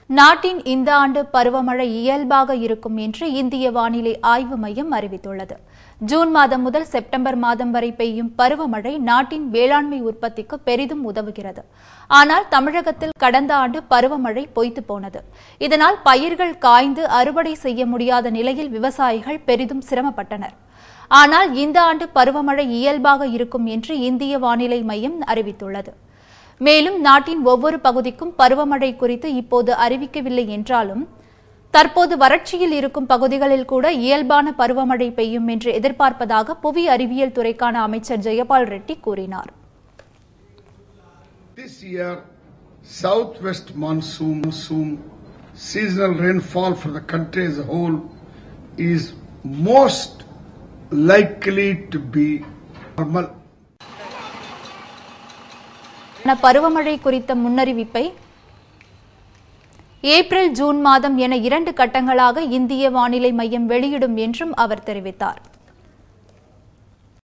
நாட்டின் இந்த ஆண்டு பருவமழை இயல்பாக இருக்கும் என்று இந்திய வானிலை ஆய்வு மையம் அறிவித்துள்ளது ஜூன் மாதம் முதல் செப்டம்பர் மாதம் வரை பெய்யும் பருவமழை நாட்டின் வேளாண்மை உற்பத்திக்கு பெரிதும் உதவுகிறது ஆனால் தமிழகத்தில் கடந்த ஆண்டு பருவமழை பொய்த்து போனது இதனால் பயிர்கள் காய்ந்து அறுவடை செய்ய முடியாத நிலையில் விவசாயிகள் பெரிதும் சிரமப்பட்டனர் ஆனால் இந்த ஆண்டு பருவமழை இயல்பாக இருக்கும் என்று இந்திய வானிலை மையம் அறிவித்துள்ளது மேலும் நாட்டின் ஒவ்வொரு பகுதிக்கும் பருவமழை குறித்து இப்போது அறிவிக்கவில்லை என்றாலும் தற்போது வறட்சியில் இருக்கும் பகுதிகளில் கூட இயல்பான பருவமழை பெய்யும் என்று எதிர்பார்ப்பதாக புவி அறிவியல் துறைக்கான அமைச்சர் ஜெயபால் ரெட்டி கூறினார் This year, southwest monsoon, monsoon seasonal rainfall for the country as a whole is most likely to be normal. பருவமழை குறித்த முன்னறிவிப்பை ஏப்ரல் ஜூன் மாதம் என இரண்டு கட்டங்களாக இந்திய வானிலை மையம் வெளியிடும் என்றும் அவர் தெரிவித்தார்